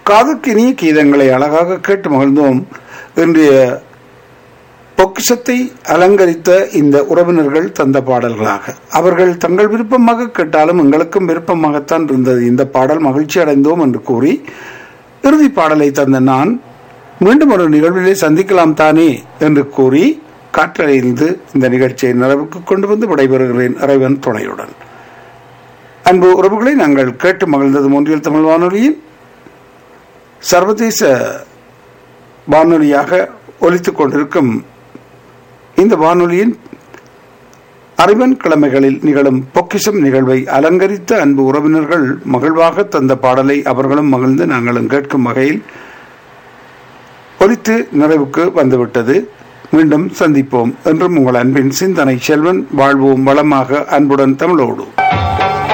காதுக்கு இனிய கீதங்களை அழகாக கேட்டு மகிழ்ந்தோம் இன்றைய பொக்கிஷத்தை அலங்கரித்த இந்த உறவினர்கள் தந்த பாடல்களாக அவர்கள் தங்கள் விருப்பமாக கேட்டாலும் எங்களுக்கும் விருப்பமாகத்தான் இருந்தது இந்த பாடல் மகிழ்ச்சி அடைந்தோம் என்று கூறி இறுதி பாடலை தந்த நான் மீண்டும் ஒரு நிகழ்விலே சந்திக்கலாம் தானே என்று கூறி காற்றடைந்து இந்த நிகழ்ச்சியை நிறைவுக்கு கொண்டு வந்து விடைபெறுகிறேன் இறைவன் துணையுடன் அன்பு உறவுகளை நாங்கள் கேட்டு மகிழ்ந்தது மூன்றில் தமிழ் வானொலியின் சர்வதேச வானொலியாக ஒலித்துக் கொண்டிருக்கும் இந்த வானொலியின் அறிவன் கிழமைகளில் நிகழும் பொக்கிஷம் நிகழ்வை அலங்கரித்த அன்பு உறவினர்கள் மகிழ்வாக தந்த பாடலை அவர்களும் மகிழ்ந்து நாங்களும் கேட்கும் வகையில் ஒலித்து நிறைவுக்கு வந்துவிட்டது மீண்டும் சந்திப்போம் என்றும் உங்கள் அன்பின் சிந்தனை செல்வன் வாழ்வோம் வளமாக அன்புடன் தமிழோடு